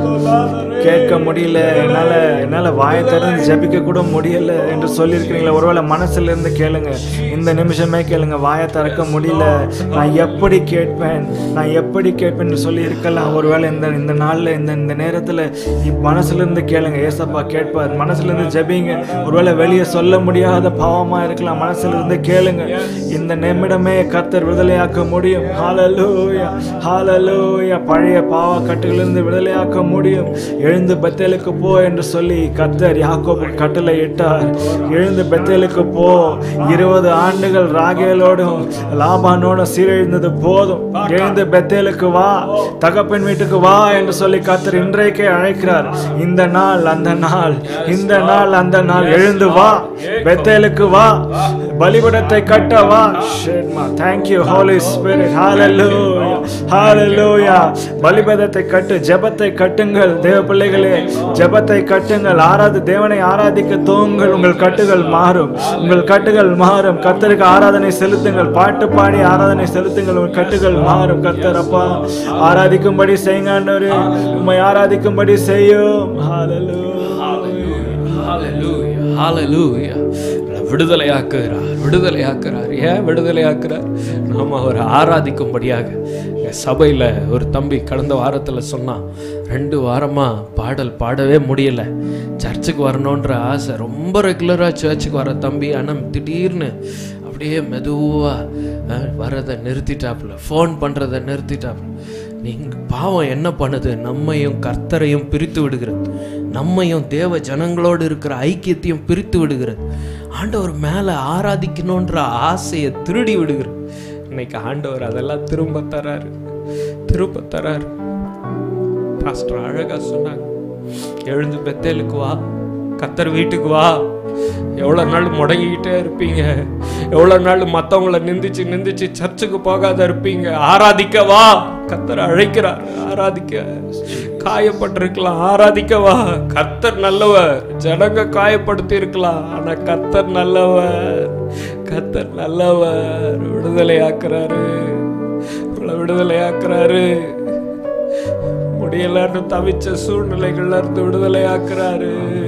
கேட்க முடியல என்னால என்னால வாயை திறந்து ஜெபிக்க கூட முடியல என்று சொல்லியிருக்கிறீங்களா ஒருவேளை மனசுல இருந்து கேளுங்க இந்த நிமிஷமே கேளுங்க வாயை திறக்க முடியல நான் எப்படி கேட்பேன் நான் எப்படி கேட்பேன் என்று சொல்லி இருக்கலாம் ஒருவேளை இந்த இந்த நாள்ல இந்த இந்த நேரத்துல இப் மனசுல இருந்து கேளுங்க ஏசப்பா கேட்பார் மனசுல இருந்து ஜெபிங்க ஒருவேளை வெளியே சொல்ல முடியாத பாவமா இருக்கலாம் மனசுல இருந்து கேளுங்க இந்த நிமிடமே கத்தர் விடுதலையாக்க முடியும் ஹalleluya ஹalleluya பழைய பாவ கட்டுகளிலிருந்து விடுதலையாக்க முடியும் எழுந்து பெத்தேலுக்கு போ என்று சொல்லி கத்தர் யாக்கோபு கட்டளை இட்டார் எழுந்து பெத்தேலுக்கு போ இருபது ஆண்டுகள் ராகேலோடும் லாபானோடும் சீரழிந்தது போதும் எழுந்து பெத்தேலுக்கு வா தகப்பன் வீட்டுக்கு வா என்று சொல்லி கத்தர் இன்றைக்கே அழைக்கிறார் இந்த நாள் அந்த நாள் இந்த நாள் அந்த நாள் எழுந்து வா பெத்தேலுக்கு வா பலிபடத்தை கட்ட வா thank you holy spirit hallelujah hallelujah பலிபடத்தை கட்டு ஜெபத்தை கட்டுங்கள் தேவ பிள்ளைகளே ஜெபத்தை கட்டுங்கள் ஆராது தேவனை ஆராதிக்க தோங்கள் உங்கள் கட்டுகள் மாறும் உங்கள் கட்டுகள் மாறும் கர்த்தருக்கு ஆராதனை செலுத்துங்கள் பாட்டு பாடி ஆராதனை செலுத்துங்கள் உங்கள் கட்டுகள் மாறும் கர்த்தர் அப்பா ஆராதிக்கும்படி செய்யுங்க ஆண்டவரே உம்மை ஆராதிக்கும்படி செய்யும் ஹalleluya ஹalleluya ஹalleluya விடுதலையாக்குகிறார் விடுதலையாக்குறார் ஏன் விடுதலையாக்குறார் நாம் அவரை ஆராதிக்கும்படியாக என் சபையில் ஒரு தம்பி கடந்த வாரத்தில் சொன்னான் ரெண்டு வாரமாக பாடல் பாடவே முடியல சர்ச்சுக்கு வரணுன்ற ஆசை ரொம்ப ரெகுலராக சர்ச்சுக்கு வர தம்பி ஆனால் திடீர்னு அப்படியே மெதுவாக வரதை நிறுத்திட்டாப்புல ஃபோன் பண்ணுறதை நிறுத்திட்டாப்புல நீங்க பாவம் என்ன பண்ணுது நம்மையும் கர்த்தரையும் பிரித்து விடுகிறது நம்மையும் தேவ ஜனங்களோடு இருக்கிற ஐக்கியத்தையும் பிரித்து விடுகிறது ஆண்டவர் மேலே ஆராதிக்கணுன்ற ஆசையை திருடி விடுகிறது இன்னைக்கு ஆண்டவர் அதெல்லாம் திரும்ப தராரு திரும்ப தராரு பாஸ்டர் அழகா சொன்னாங்க எழுந்து பெத்தேலுக்கு வா கத்தர் வீட்டுக்கு வா எவ்வளோ நாள் முடங்கிக்கிட்டே இருப்பீங்க எவ்வளோ நாள் மற்றவங்கள நிந்திச்சு நிந்திச்சு சர்ச்சுக்கு போகாத இருப்பீங்க ஆராதிக்க வா கத்தர் அழைக்கிறார் ஆராதிக்க காயப்பட்டிருக்கலாம் ஆராதிக்க வா கத்தர் நல்லவர் ஜனங்க காயப்படுத்தி இருக்கலாம் ஆனா கத்தர் நல்லவர் கத்தர் நல்லவர் விடுதலையாக்குறாரு உங்களை விடுதலையாக்குறாரு முடியலன்னு தவிச்ச சூழ்நிலைகள்ல இருந்து விடுதலையாக்குறாரு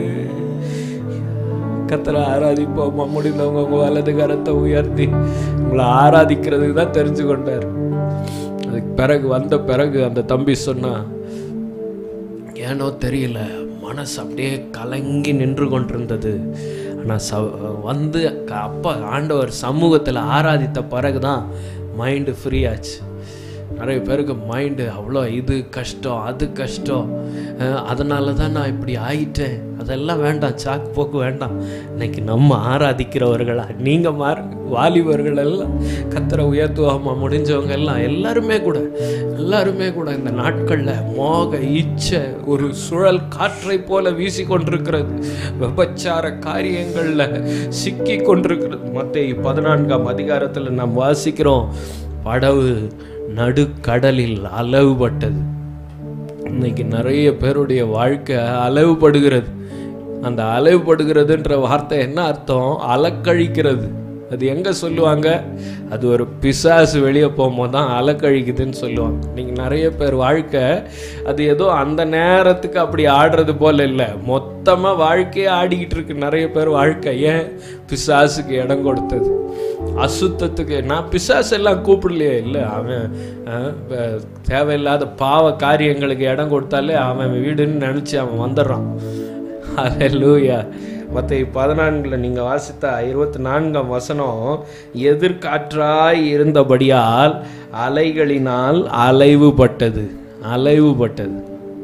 கத்தரை ஆராதிப்போமா முடிந்தவங்க உங்க வலது கரத்தை உயர்த்தி உங்களை ஆராதிக்கிறதுக்கு தான் தெரிஞ்சு கொண்டார் அதுக்கு பிறகு வந்த பிறகு அந்த தம்பி சொன்னா ஏனோ தெரியல மனசு அப்படியே கலங்கி நின்று கொண்டிருந்தது ஆனால் ச வந்து க- அப்பா ஆண்டவர் சமூகத்தில் ஆராதித்த பிறகு தான் மைண்டு ஃப்ரீ ஆச்சு நிறைய பேருக்கு மைண்டு அவ்வளோ இது கஷ்டம் அது கஷ்டம் அஹ் அதனால தான் நான் இப்படி ஆயிட்டேன் அதெல்லாம் வேண்டாம் சாக்கு போக்கு வேண்டாம் இன்னைக்கு நம்ம ஆராதிக்கிறவர்களா நீங்கள் மாறு வாலிபர்கள் எல்லாம் கத்தரை உயர்த்துவாமா முடிஞ்சவங்க எல்லாம் எல்லாருமே கூட எல்லாருமே கூட இந்த நாட்களில் மோக இச்சை ஒரு சுழல் காற்றை போல வீசி கொண்டிருக்கிறது விபச்சார காரியங்களில் சிக்கி கொண்டிருக்கிறது மற்ற பதினான்காம் அதிகாரத்தில் நாம் வாசிக்கிறோம் படவு நடுக்கடலில் அளவுபட்டது இன்னைக்கு நிறைய பேருடைய வாழ்க்கை அளவுபடுகிறது அந்த அளவுபடுகிறதுன்ற வார்த்தை என்ன அர்த்தம் அலக்கழிக்கிறது அது எங்க சொல்லுவாங்க அது ஒரு பிசாசு வெளியே போகும்போது தான் அலக்கழிக்குதுன்னு சொல்லுவாங்க நீங்கள் நிறைய பேர் வாழ்க்கை அது ஏதோ அந்த நேரத்துக்கு அப்படி ஆடுறது போல இல்லை மொத்தமாக வாழ்க்கையே ஆடிக்கிட்டு இருக்கு நிறைய பேர் வாழ்க்கை ஏன் பிசாசுக்கு இடம் கொடுத்தது அசுத்தத்துக்கு நான் பிசாசு எல்லாம் கூப்பிடலையே இல்லை அவன் அஹ், வ- தேவையில்லாத பாவ காரியங்களுக்கு இடம் கொடுத்தாலே அவன் வீடுன்னு நினச்சி அவன் வந்துடுறான் அல்லேலூயா மற்ற பதினான்கில் நீங்கள் வாசித்தா இருபத்தி நான்காம் வசனம் எதிர்காற்றாய் இருந்தபடியால் அலைகளினால் அலைவுபட்டது அலைவுபட்டது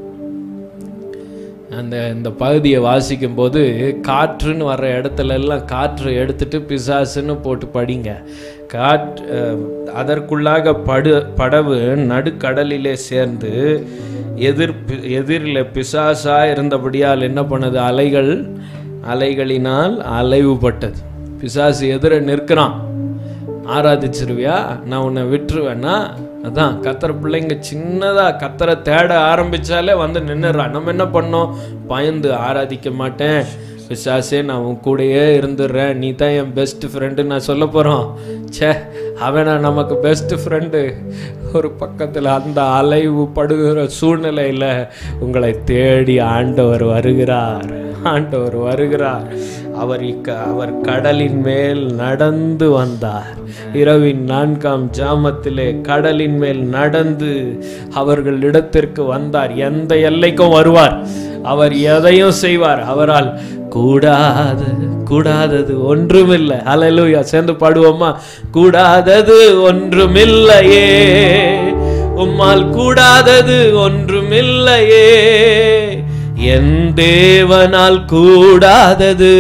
அந்த இந்த பகுதியை வாசிக்கும் போது காற்றுன்னு வர்ற இடத்துல எல்லாம் காற்று எடுத்துட்டு பிசாசுன்னு போட்டு படிங்க காற் அஹ், அதற்குள்ளாக படு படவு நடுக்கடலிலே சேர்ந்து எதிர் பி- எதிரில் பிசாசா இருந்தபடியால் என்ன பண்ணது அலைகள் அலைகளினால் அலைவுபட்டது பிசாசு எதிர நிற்கிறான் ஆராதிச்சிருவியா நான் உன்னை விட்டுருவேன்னா அதான் கத்தர பிள்ளைங்க சின்னதா கத்தரை தேட ஆரம்பிச்சாலே வந்து நின்னுறான் நம்ம என்ன பண்ணோம் பயந்து ஆராதிக்க மாட்டேன் பிசாசே நான் உன் கூடயே இருந்துடுறேன் நீ தான் என் பெஸ்ட் ஃப்ரெண்டு நான் சொல்ல போகிறோம் ச்சே அவனா நமக்கு பெஸ்ட் ஃப்ரெண்டு ஒரு பக்கத்தில் அந்த அலைவு படுகிற சூழ்நிலையில் உங்களை தேடி ஆண்டவர் வருகிறார் ஆண்டவர் வருகிறார் அவர் இக்க அவர் கடலின் மேல் நடந்து வந்தார் இரவின் நான்காம் ஜாமத்திலே கடலின் மேல் நடந்து அவர்கள் இடத்திற்கு வந்தார் எந்த எல்லைக்கும் வருவார் அவர் எதையும் செய்வார் அவரால் கூடாது கூடாதது ஒன்றுமில்லை ஹalleluya சேர்ந்து பாடுவோமா கூடாதது ஒன்றுமில்லையே உம்மால் கூடாதது ஒன்றுமில்லையே என் தேவனால் கூடாதது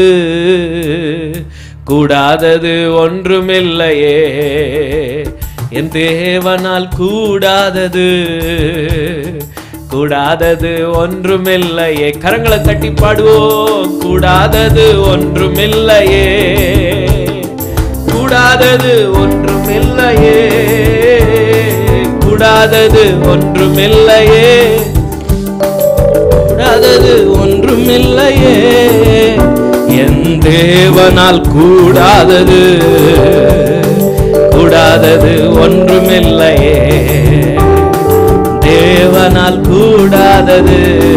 கூடாதது ஒன்றுமில்லையே என் தேவனால் கூடாதது கூடாதது ஒன்றுமில்லையே கரங்களை தட்டி பாடுவோம் கூடாதது ஒன்றுமில்லையே கூடாதது ஒன்றுமில்லையே கூடாதது ஒன்றுமில்லையே கூடாதது ஒன்றுமில்லையே என் தேவனால் கூடாதது கூடாதது ஒன்றுமில்லையே தேவனால் கூடாதது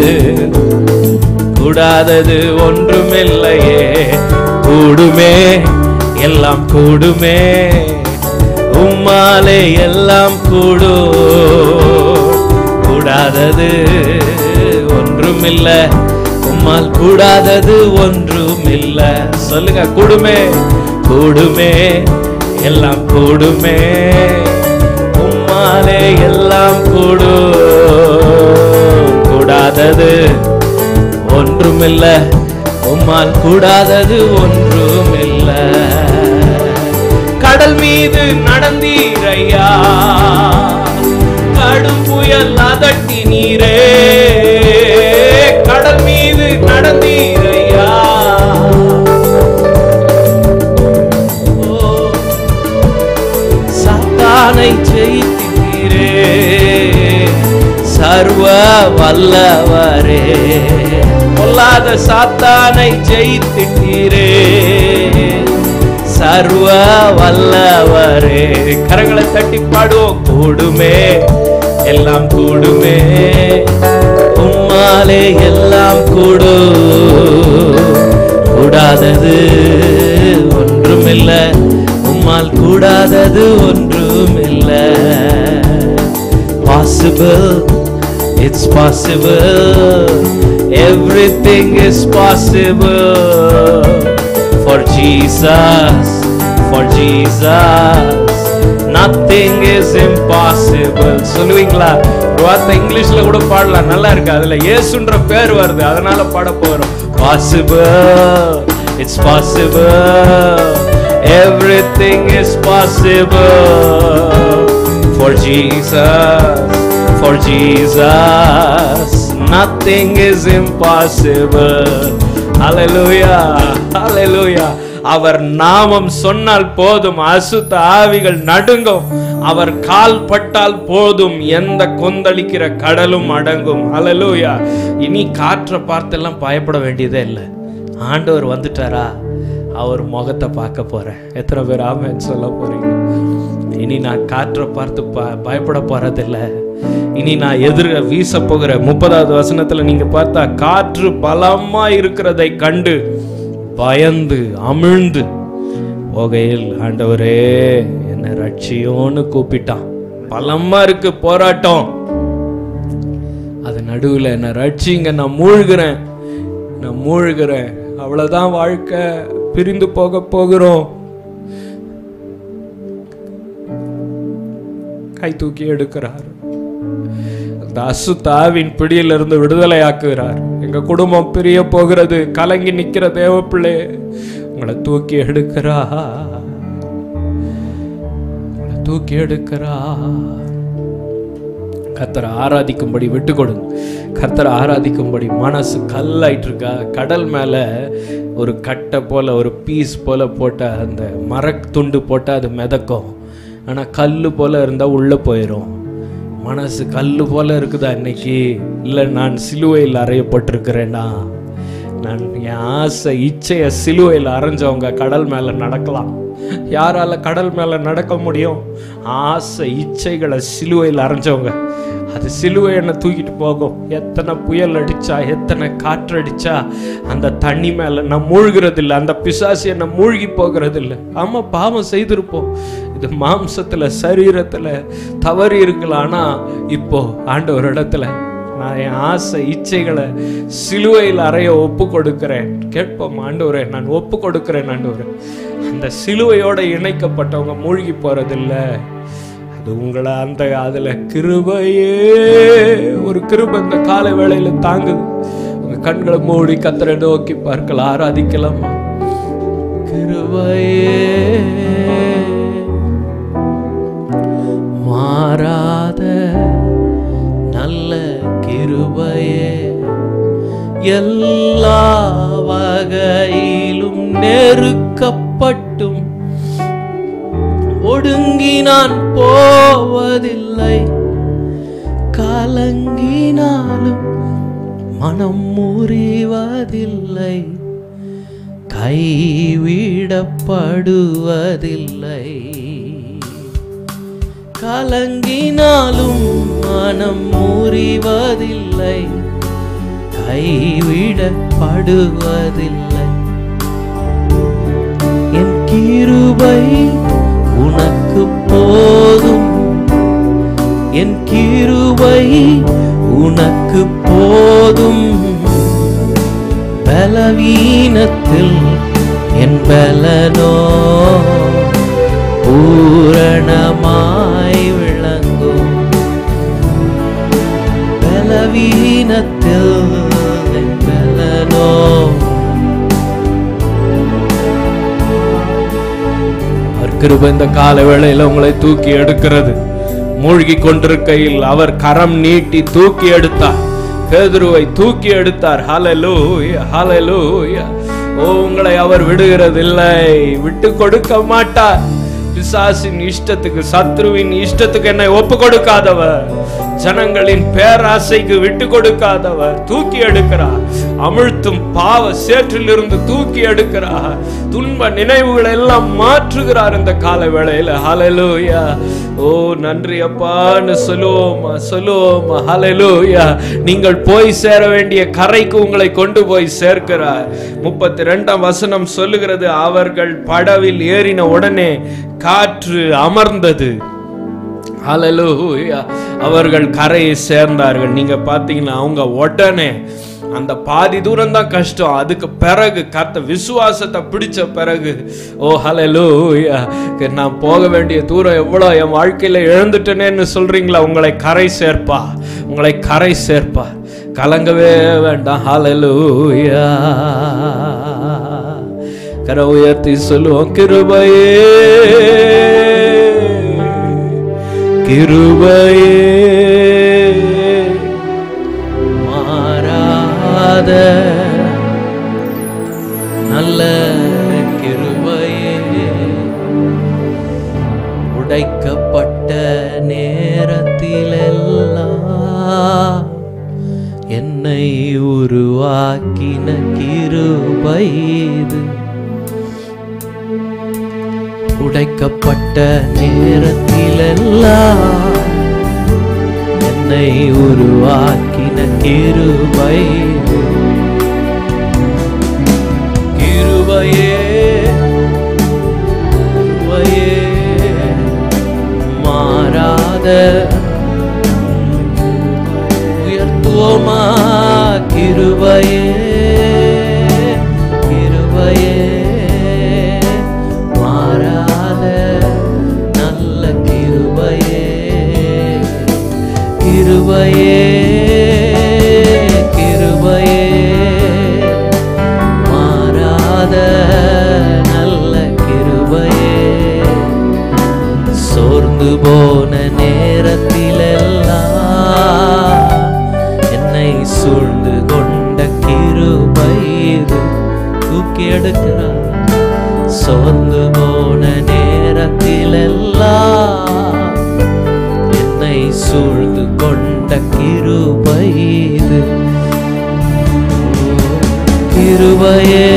கூடாதது ஒன்றுமில்லையே கூடுமே எல்லாம் கூடுமே உம்மாலே எல்லாம் கூடும் கூடாதது ஒன்றுமில்ல உம்மால் கூடாதது ஒன்றுமில்ல சொல்லுங்க கூடுமே கூடுமே எல்லாம் கூடுமே உம்மாலே எல்லாம் கூடும் கூடாதது ஒன்றுமில்ல உம்மால் கூடாதது ஒன்றுமில்ல கடல் மீது நடந்தீரையா கடும் புயல் அதட்டி நீரே கடல் மீது நடந்தீரையா ஓ, சாத்தானை ஜெயித்தீரே சர்வ வல்லவரே பொல்லாத சாத்தானை ஜெயித்திட்டீரே சர்வ வல்லவரே கரங்களை தட்டி பாடுவோம் கூடுமே எல்லாம் கூடுமே உம்மாலே எல்லாம் கூடும் கூடாதது ஒன்றுமில்ல உம்மால் கூடாதது ஒன்றுமில்ல possible It's possible. Everything is possible for Jesus. For Jesus. Nothing is impossible. சொல்லுவீங்களா ஒரு வார்த்தை இங்கிலீஷ்ல கூட பாடலாம் நல்லா இருக்கு அதுல இயேசுன்ற பேர் வருது அதனால பாட போறோம் possible it's possible everything is possible for Jesus, for Jesus, nothing is impossible. Hallelujah, hallelujah. அவர் நாமம் சொன்னால் போதும் அசுத்த ஆவிகள் நடுங்கும் அவர் கால் பட்டால் போதும் எந்த கொந்தளிக்கிற கடலும் அடங்கும் ஹalleluya இனி காற்றை பார்த்தெல்லாம் பயப்பட வேண்டியதே இல்லை ஆண்டவர் வந்துட்டாரா அவர் முகத்தை பார்க்க போறேன் எத்தனை பேர் ஆமென் சொல்ல போறீங்க இனி நான் காற்றை பார்த்து ப பயப்பட போறதில்ல இனி நான் எதிர வீச போகிற முப்பதாவது வசனத்துல நீங்க பார்த்தா காற்று பலமா இருக்கிறதை கண்டு பயந்து அமிழ்ந்து போகையில் ஆண்டவரே என்னை ரட்சியோன்னு கூப்பிட்டான் பலமா இருக்கு போராட்டம் அது நடுவில் என்னை ரட்சிங்க நான் மூழ்கிறேன் நான் மூழ்கிறேன் அவ்வளவுதான் வாழ்க்கை பிரிந்து போக போகிறோம் கை தூக்கி எடுக்கிறார் அந்த அசுத்தாவின் பிடியிலிருந்து விடுதலை ஆக்குகிறார் எங்க குடும்பம் பிரிய போகிறது கலங்கி நிக்கிற தேவ பிள்ளை உங்களை தூக்கி எடுக்கிறா உங்களை தூக்கி எடுக்கிறா கர்த்தரை ஆராதிக்கும்படி விட்டு கொடுங்க கர்த்தரை ஆராதிக்கும்படி மனசு கல்லாயிட்டு இருக்கா கடல் மேல ஒரு கட்டை போல ஒரு பீஸ் போல போட்ட அந்த மரத்துண்டு போட்டா அது மிதக்கும் ஆனா கல்லு போல இருந்தா உள்ள போயிடும் மனசு கல்லு போல இருக்குதா இன்னைக்கு இல்லை நான் சிலுவையில் அறையப்பட்டிருக்கிறேனா நான் என் ஆசை இச்சைய சிலுவையில் அரைஞ்சவங்க கடல் மேல நடக்கலாம் யாரால கடல் மேல நடக்க முடியும் ஆசை இச்சைகளை சிலுவையில் அரைஞ்சவங்க அது சிலுவை என்ன தூக்கிட்டு போகும் எத்தனை புயல் அடிச்சா எத்தனை காற்று அடிச்சா அந்த தண்ணி மேல நான் மூழ்கிறது இல்லை அந்த பிசாசு என்ன மூழ்கி போகிறது இல்லை ஆமா பாவம் செய்திருப்போம் இது மாம்சத்துல சரீரத்துல தவறி இருக்கலாம் ஆனா இப்போ ஆண்டவர் இடத்துல நான் என் ஆசை இச்சைகளை சிலுவையில் அறைய ஒப்பு கொடுக்கிறேன் கேட்போம் ஆண்டவரே நான் ஒப்பு கொடுக்கிறேன் ஆண்டவரே அந்த சிலுவையோட இணைக்கப்பட்டவங்க மூழ்கி போறதில்லை அது உங்களை அந்த அதுல கிருபையே ஒரு கிருபை இந்த காலை வேளையில தாங்குது உங்க கண்களை மூடி கத்தரை நோக்கி பார்க்கலாம் ஆராதிக்கலாமா கிருபையே மாறாத நல்ல கிருபையே எல்லா வகையிலும் நெருக்கப்பட்டும் ஒடுங்கி நான் போவதில்லை கலங்கினாலும் மனம் முறிவதில்லை கைவிடப்படுவதில்லை கலங்கினாலும் மனம் முறிவதில்லை கைவிடப்படுவதில்லை என் கிருபை உனக்கு போதும் என் கிருபை உனக்கு போதும் பலவீனத்தில் என் பலனோ பூரணமாய் விளங்கும் பலவீனத்தில் என் பலனோ அவர் கிருபை இந்த கால வேளையில உங்களை தூக்கி எடுக்கிறது மூழ்கி கொண்டிருக்கையில் அவர் கரம் நீட்டி தூக்கி எடுத்தார் பேதுருவை தூக்கி எடுத்தார் ஹalleluya ஹalleluya ஓ உங்களை அவர் விடுகிறதில்லை விட்டு கொடுக்க மாட்டார் பிசாசின் இஷ்டத்துக்கு சத்ருவின் இஷ்டத்துக்கு என்னை ஒப்பு கொடுக்காதவர் ஜனங்களின் பேராசைக்கு விட்டு கொடுக்காதவர் தூக்கி எடுக்கிறார் அமிழ்த்தும் பாவ சேற்றிலிருந்து தூக்கி எடுக்கிறார் துன்ப நினைவுகளை எல்லாம் மாற்றுகிறார் இந்த கால வேளையில ஹalleluya ஓ நன்றி அப்பான்னு சொல்லுவோமா சொல்லுவோமா ஹalleluya நீங்கள் போய் சேர வேண்டிய கரைக்கு உங்களை கொண்டு போய் சேர்க்கிறார் முப்பத்தி ரெண்டாம் வசனம் சொல்லுகிறது அவர்கள் படவில் ஏறின உடனே காற்று அமர்ந்தது ஹalleluya அவர்கள் கரையை சேர்ந்தார்கள் நீங்க பார்த்தீங்கன்னா அவங்க உடனே அந்த பாதி தூரம் தான் கஷ்டம் அதுக்கு பிறகு கத்த விசுவாசத்தை பிடிச்ச பிறகு ஓ ஹalleluya நான் போக வேண்டிய தூரம் எவ்வளோ என் வாழ்க்கையில இழந்துட்டேனேன்னு சொல்றீங்களா உங்களை கரை சேர்ப்பா உங்களை கரை சேர்ப்பா கலங்கவே வேண்டாம் ஹalleluya கர உயர்த்தி சொல்லுவோம் கிருபையே கிருபையே மாறாத நல்ல கிருபையே உடைக்கப்பட்ட நேரத்திலெல்லாம் என்னை உருவாக்கின கிருபை இது உடைக்கப்பட்ட நேரத்திலெல்லாம் என்னை உருவாக்கின கிருபை இது. கிருபையே கிருபையே மாறாத உயர்த்துவோமா கிருபையே கிருபையே மாறாத நல்ல கிருபையே கிருபையே கிருபையே மாறாத நல்ல கிருபையே சோர்ந்து போன நேரத்திலெல்லாம் என்னை சூழ்ந்து கொண்ட கிருபை இது தூக்கி எடுக்கிறார் சோர்ந்து போன நேரத்திலெல்லாம் என்னை சூழ்ந்து கொண்ட கிருபை இது கிருபையே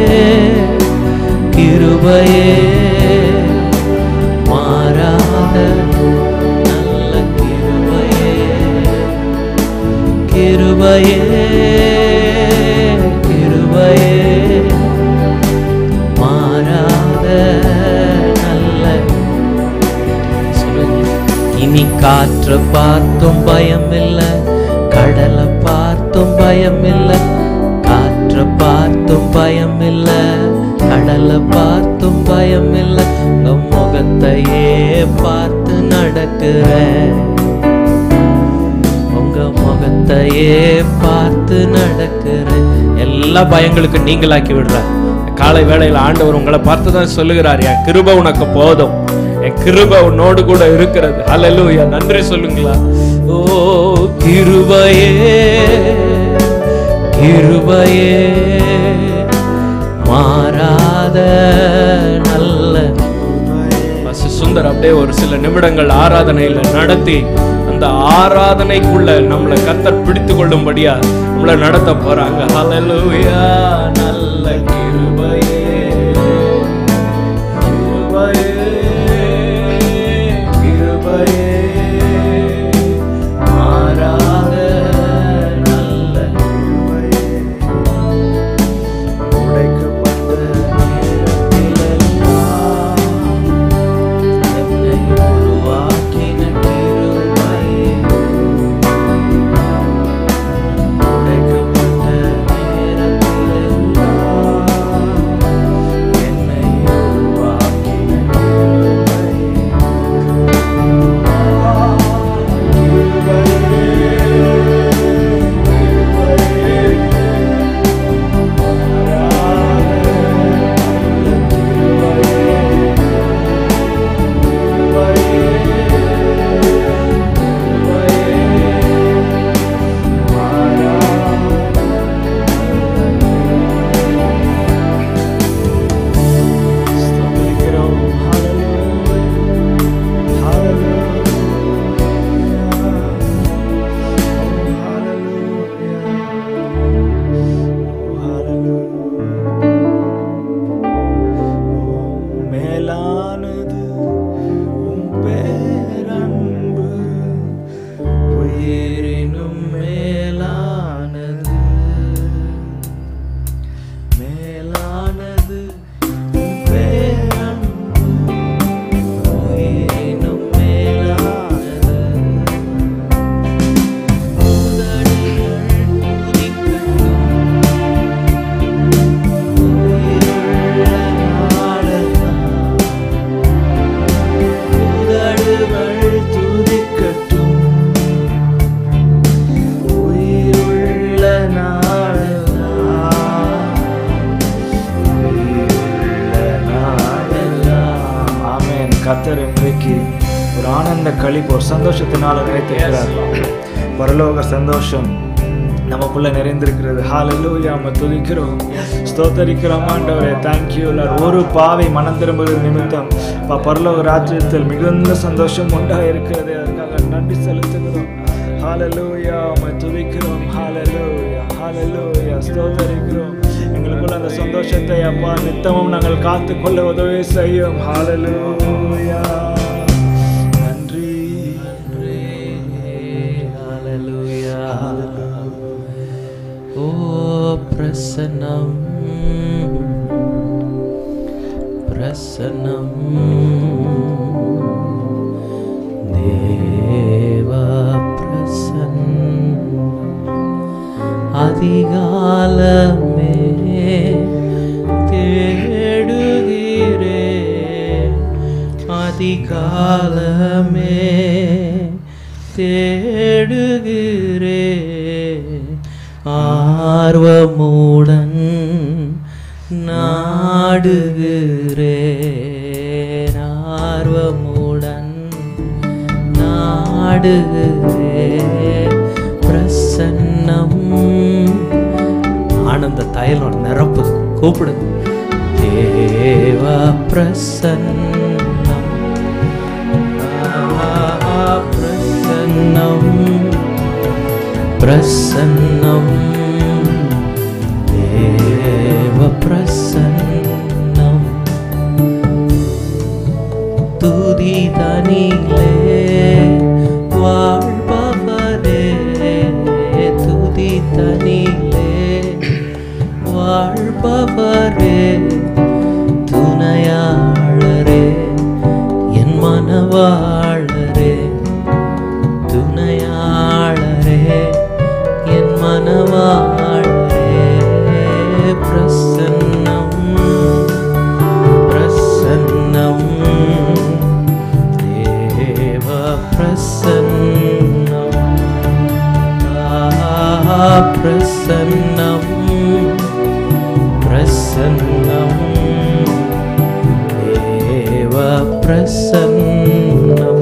கிருபையே மாறாத நல்ல கிருபையே கிருபையே கிருபையே மாறாத நல்ல சொல்லுங்க. இனி காற்ற பார்த்தும் பயம் இல்ல கடலை பார்த்தும் பயம் இல்ல காற்ற பார்த்தும் பயம் இல்ல கடலை பார்த்தும் பயம் இல்ல உங்க முகத்தையே பார்த்து நடக்கிறேன் உங்க முகத்தையே பார்த்து நடக்கிறேன் எல்லா பயங்களுக்கு நீங்களாக்கி விடுறார் காலை வேளையில் ஆண்டவர் உங்களை பார்த்து தான் சொல்லுகிறார் என் கிருபை உனக்கு போதும் என் கிருபை உன்னோடு கூட இருக்கிறது அல்லேலூயா நன்றி சொல்லுங்களா ஓ கிருபையே கிருபையே மாறாத நல்ல பசு சுந்தர் அப்படியே ஒரு சில நிமிடங்கள் ஆராதனையில நடத்தி அந்த ஆராதனைக்குள்ள நம்மளை கத்தர் பிடித்து கொள்ளும்படியா நம்மளை நடத்த போறாங்க ஹalleluya நல்ல கிருபையே கிருபையே கிருபையே மாறாத நல்ல கிருபையே உடைக்கப்பட்ட நேரத்திலெல்லாம் என்னை உருவாக்கின கிருபையே. உடைக்கப்பட்ட நேரத்திலெல்லாம் கத்தர் இன்றைக்கு ஒரு ஆனந்த கழிப்பு ஒரு சந்தோஷத்தினால நிறைத்திருக்கிறார் பரலோக சந்தோஷம் நமக்குள்ள நிறைந்திருக்கிறது ஹalleluya நம்ம துதிக்கிறோம் ஸ்தோத்தரிக்கிறோம் ஆண்டவரே தேங்க்யூ லார்ட் ஒரு பாவை மனம் திரும்புவது நிமித்தம் பா பரலோக ராஜ்யத்தில் மிகுந்த சந்தோஷம் உண்டாக இருக்கிறது அதற்காக நன்றி செலுத்துகிறோம் ஹalleluya நம்ம துதிக்கிறோம் ஹalleluya ஹalleluya ஸ்தோத்தரிக்கிறோம் எங்களுக்குள்ள அந்த சந்தோஷத்தை அப்பா நித்தமும் நாங்கள் காத்துக்கொள்ள உதவி செய்யும் ஹalleluya நன்றி ஓ பிரசன்னம் பிரசன்னம் தேவ பிரசன்னம் அதிகாலமே தேடுகிறே அதிகாலமே தேடுகிறே ஆர்வமுடன் நாடுகிறேன் ஆர்வமுடன் நாடுகிறே பிரசன்னம் ஆனந்த தைலம் நிரப்பு கூப்பிடு தேவ பிரசன்னம் ஆ, பிரசன்னம் பிரசன்னம் தேவ பிரசன்னம் துதி தனிலே வாழ்பவரே துதி தனிலே வாழ்பவரே துணையாளரே என் மனவாளரே துணையாளரே என் மனவாளரே பிரசன்னம் பிரசன்னம் தேவ பிரசன்னம் ஆ, பிரசன்னம் பிரசன்னம் தேவ பிரசன்னம்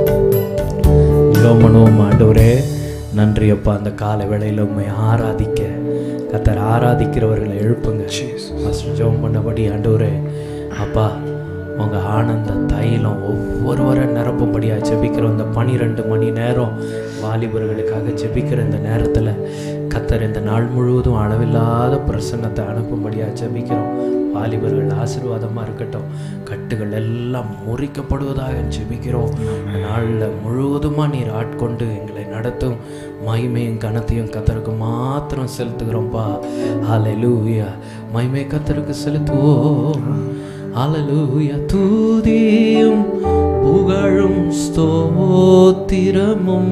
யோமனோம் ஆண்டவரே நன்றி அப்பா அந்த கால வேளையில் உண்மை ஆராதிக்க கத்தர் ஆராதிக்கிறவர்களை எழுப்புங்க ஃபஸ்ட் ஜெபம் பண்ணபடி ஆண்டவரே அப்பா உங்கள் ஆனந்த தைலம் ஒவ்வொருவரை நிரப்பும்படியாக ஜெபிக்கிற இந்த பனிரெண்டு மணி நேரம் வாலிபர்களுக்காக ஜெபிக்கிற இந்த நேரத்தில் கத்தர் இந்த நாள் முழுவதும் அளவில்லாத பிரசன்னத்தை அனுப்பும்படியாக ஜெபிக்கிறோம் வாலிபர்கள் ஆசீர்வாதமாக இருக்கட்டும் கட்டுகள் எல்லாம் முறிக்கப்படுவதாக ஜெபிக்கிறோம் இந்த நாளில் முழுவதுமாக நீர் ஆட்கொண்டு எங்களை நடத்தும் மகிமையும் கனத்தையும் கத்தருக்கு மாத்திரம் செலுத்துகிறோம்ப்பா ஹalleluya மகிமை கத்தருக்கு செலுத்துவோம் ஹalleluya தூதியும் புகழும் ஸ்தோத்திரமும்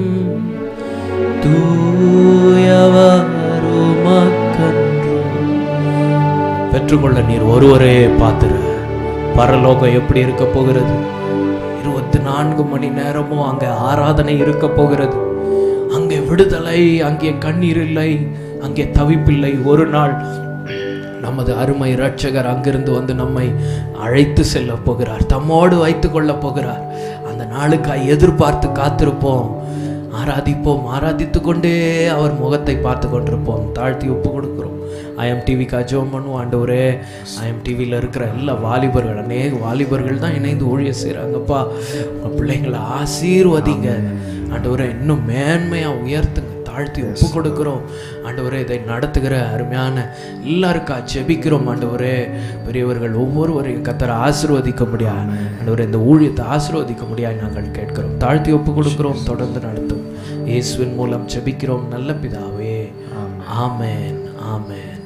தூயவருமக்கன்றும் பெற்றுக்கொள்ள நீர் ஒருவரே பார்த்துரு பரலோகம் எப்படி இருக்க போகிறது இருபத்தி நான்கு மணி நேரமும் அங்கே ஆராதனை இருக்க போகிறது அங்கே விடுதலை அங்கே கண்ணீர் இல்லை அங்கே தவிப்பில்லை ஒரு நாள் நமது அருமை இரட்சகர் அங்கிருந்து வந்து நம்மை அழைத்து செல்ல போகிறார் தம்மோடு வைத்து கொள்ள போகிறார் அந்த நாளுக்காய் எதிர்பார்த்து காத்திருப்போம் ஆராதிப்போம் ஆராதித்து கொண்டே அவர் முகத்தை பார்த்து கொண்டிருப்போம் தாழ்த்தி ஒப்பு கொடுக்குறோம் ஐஎம் டிவிக்கு அஜோம் பண்ணுவோம் ஆண்டவரே ஐஎம் டிவியில் இருக்கிற எல்லா வாலிபர்கள் அநேக வாலிபர்கள் தான் இணைந்து ஊழியம் செய்கிறாங்கப்பா உங்கள் பிள்ளைங்களை ஆசீர்வதிங்க ஆண்டவரே இன்னும் மேன்மையாக உயர்த்துங்க தாழ்த்தி ஒப்பு கொடுக்கிறோம் ஆண்டவரே இதை நடத்துகிற அருமையான எல்லாருக்கா ஜெபிக்கிறோம் ஆண்டவரே பெரியவர்கள் ஒவ்வொருவரையும் கத்தரை ஆசீர்வதிக்க முடியாது ஆண்டவரே இந்த ஊழியத்தை ஆசீர்வதிக்க முடியாது நாங்கள் கேட்கிறோம் தாழ்த்தி ஒப்பு கொடுக்கிறோம் தொடர்ந்து நடத்தும் இயேசுவின் மூலம் ஜெபிக்கிறோம் நல்ல பிதாவே ஆமென் ஆமென்